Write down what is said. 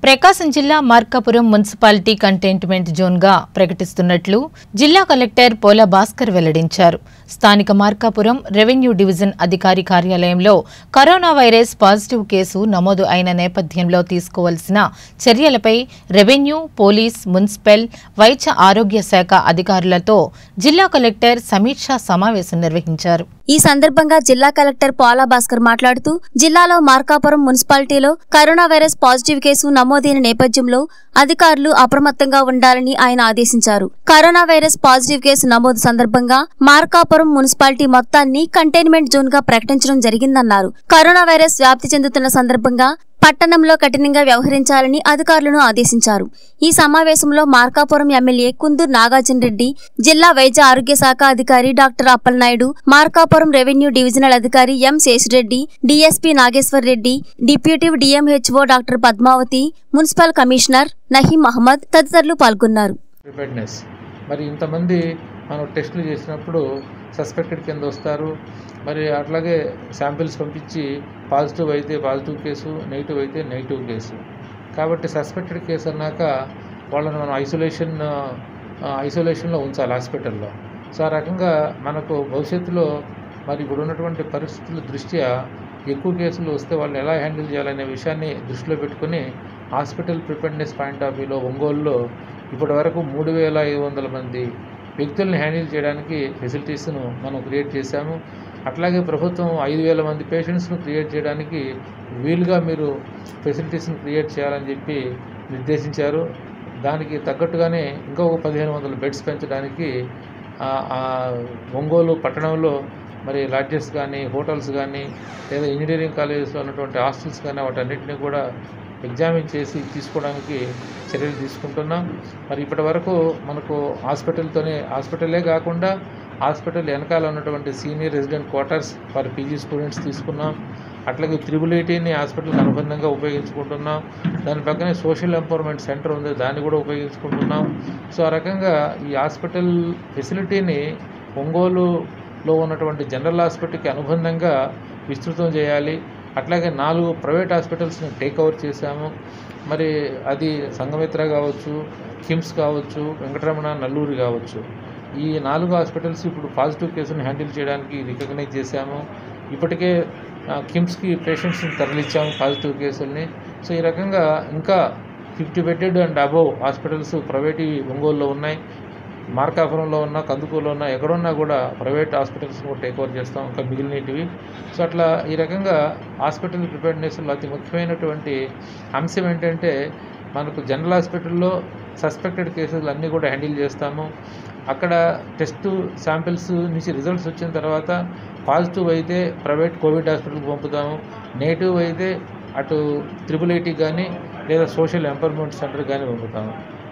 ప్రకాశం జిల్లా Markapuram municipality containment జోన్గా ప్రకటిస్తున్నట్లు జిల్లా కలెక్టర్ పోల భాస్కర్ వెల్లడించారు స్థానిక మార్కాపురం రెవెన్యూ డివిజన్ అధికారి కార్యాలయంలో కరోనా వైరస్ పాజిటివ్ కేసు నమోదు అయిన నేపథ్యంలో తీసుకోవాల్సిన చర్యలపై రెవెన్యూ పోలీస్ మున్సిపల్ వైద్య ఆరోగ్య శాఖ అధికారులతో జిల్లా కలెక్టర్ సమీక్షా సమావేశం నిర్వహించారు ఈ సందర్భంగా జిల్లా కలెక్టర్ పోలా భాస్కర్ మాట్లాడుతూ జిల్లాలో మార్కాపురం మున్సిపాలిటీలో కరోనా వైరస్ పాజిటివ్ కేసు నమోదైన నేపథ్యంలో అధికారులు అప్రమత్తంగా ఉండాలని ఆయన ఆదేశించారు కరోనా వైరస్ పాజిటివ్ కేసు నమోదు సందర్భంగా మార్కాపురం మున్సిపాలిటీ మొత్తాన్ని కంటైన్మెంట్ జోన్ గా ప్రకటించడం జరిగిందన్నారు కరోనా వైరస్ వ్యాప్తి చెందుతున్న సందర్భంగా పట్టణంలో కఠినంగా వ్యవహరించాలని అధికారులను ఆదేశించారు ఈ సమావేశంలో మార్కాపురం ఎమ్మెల్యే కుందూరు నాగార్జున రెడ్డి జిల్లా వైద్య ఆరోగ్య శాఖ అధికారి doctor Appalanaidu Markapuram revenue divisional అధికారి M Seshireddy DSP Nageswar Reddy deputy DMHO doctor Padmavathi municipal commissioner Naheem Mohammad తదితరులు పాల్గొన్నారు ప్రిపేర్డ్నెస్ మరి ఇంతమంది మనం టెస్టులు చేసినప్పుడు సస్పెక్టెడ్ కింద వస్తారు మరి అట్లాగే శాంపిల్స్ పంపించి పాజిటివ్ అయితే పాజిటివ్ కేసు నెగిటివ్ అయితే నెగిటివ్ కేసు కాబట్టి సస్పెక్టెడ్ కేసు అన్నాక వాళ్ళని మనం ఐసోలేషన్ ఐసోలేషన్లో ఉంచాలి హాస్పిటల్లో సో ఆ రకంగా మనకు భవిష్యత్తులో మరి ఇప్పుడు ఉన్నటువంటి పరిస్థితుల దృష్ట్యా ఎక్కువ కేసులు వస్తే వాళ్ళని ఎలా హ్యాండిల్ చేయాలనే విషయాన్ని దృష్టిలో పెట్టుకుని హాస్పిటల్ ప్రిపేర్నెస్ పాయింట్ ఆఫ్ వ్యూలో ఒంగోలులో ఇప్పటి వరకు మూడు వేల ఐదు వందల మంది వ్యక్తుల్ని హ్యాండిల్ చేయడానికి ఫెసిలిటీస్ను మనం క్రియేట్ చేశాము అట్లాగే ప్రభుత్వం ఐదు వేల మంది పేషెంట్స్ను క్రియేట్ చేయడానికి వీలుగా మీరు ఫెసిలిటీస్ని క్రియేట్ చేయాలని చెప్పి నిర్దేశించారు దానికి తగ్గట్టుగానే ఇంకా ఒక పదిహేను వందల బెడ్స్ పెంచడానికి ఆ- ఆ ఒంగోలు పట్టణంలో మరి లాడ్జెస్ కానీ హోటల్స్ కానీ లేదా ఇంజనీరింగ్ కాలేజెస్లో ఉన్నటువంటి హాస్టల్స్ కానీ వాటన్నిటిని కూడా ఎగ్జామిన్ చేసి తీసుకోవడానికి చర్యలు తీసుకుంటున్నాం మరి ఇప్పటి వరకు మనకు హాస్పిటల్తోనే హాస్పిటలే కాకుండా హాస్పిటల్ వెనకాల ఉన్నటువంటి senior resident quarters for PG students తీసుకున్నాం అట్లాగే త్రిబుల్ ఐటీని హాస్పిటల్కి అనుబంధంగా ఉపయోగించుకుంటున్నాం దాని పక్కనే సోషల్ ఎంపవర్మెంట్ సెంటర్ ఉంది దాన్ని కూడా ఉపయోగించుకుంటున్నాం సో ఆ రకంగా ఈ హాస్పిటల్ ఫెసిలిటీని ఒంగోలులో ఉన్నటువంటి జనరల్ హాస్పిటల్కి అనుబంధంగా విస్తృతం చేయాలి అట్లాగే నాలుగు ప్రైవేట్ హాస్పిటల్స్ని టేక్ ఓవర్ చేశాము మరి అది సంఘమిత్ర కావచ్చు కిమ్స్ కావచ్చు వెంకటరమణ నల్లూరి కావచ్చు ఈ నాలుగు హాస్పిటల్స్ ఇప్పుడు పాజిటివ్ కేసుని హ్యాండిల్ చేయడానికి రికగ్నైజ్ చేశాము ఇప్పటికే ఆ, కిమ్స్కి పేషెంట్స్ని తరలించాము పాజిటివ్ కేసుల్ని సో ఈ రకంగా ఇంకా fifty bedded and above hospitals private ఒంగోలులో ఉన్నాయి మార్కాపురంలో ఉన్న కందుకూరులో ఉన్న ఎక్కడున్నా కూడా ప్రైవేట్ హాస్పిటల్స్ కూడా టేక్ ఓవర్ చేస్తాం ఇంకా మిగిలినటివి సో అట్లా ఈ రకంగా హాస్పిటల్ ప్రిపేర్నెస్లో అతి ముఖ్యమైనటువంటి అంశం ఏంటంటే మనకు జనరల్ హాస్పిటల్లో సస్పెక్టెడ్ కేసులు అన్నీ కూడా హ్యాండిల్ చేస్తాము అక్కడ టెస్ట్ శాంపిల్స్ నుంచి రిజల్ట్స్ వచ్చిన తర్వాత పాజిటివ్ అయితే ప్రైవేట్ కోవిడ్ హాస్పిటల్కి పంపుతాము నెగిటివ్ అయితే అటు త్రిబుల్ ఐటీ కానీ లేదా సోషల్ ఎంపవర్మెంట్ సెంటర్ కానీ పంపుతాము